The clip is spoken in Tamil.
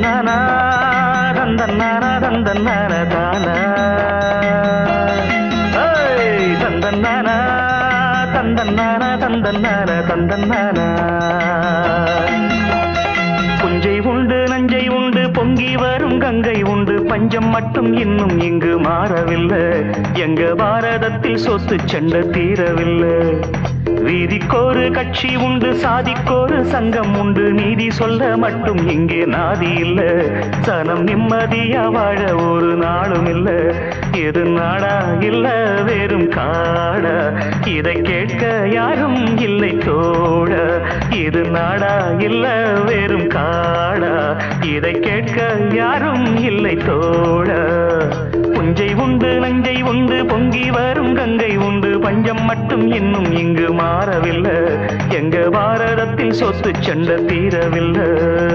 தந்தன்னானா தந்தன்னானா தந்தன்னான தானா ஏய், தந்தன்னானா தந்தன்னானா தந்தன்னான தந்தன்னானா புஞ்சை உண்டு நஞ்சை உண்டு பொங்கி வரும் கங்கை உண்டு பஞ்சம் மட்டும் இன்னும் இங்கு மாறவில்லை எங்க பாரதத்தில் சொத்து சண்டை தீரவில்லை வீதிக்கோரு கட்சி உண்டு சாதிக்கோரு சங்கம் உண்டு நீதி சொல்ல மட்டும் இங்கே நாதி இல்ல சனம் நிம்மதியா வாழ ஒரு நாளும் இல்ல எது நாடா இல்ல வெறும் காடா இதை கேட்க யாரும் இல்லை தோழ இது நாடா இல்ல வெறும் காடா இதை கேட்க யாரும் இல்லை தோழ புஞ்சை உண்டு நஞ்சை உண்டு பொங்கி வரும் கங்கை உண்டு பஞ்சம் மட்டும் இன்னும் இங்கு மாறவில்லை எங்க பாரதத்தில் சொத்து சண்டை தீரவில்லை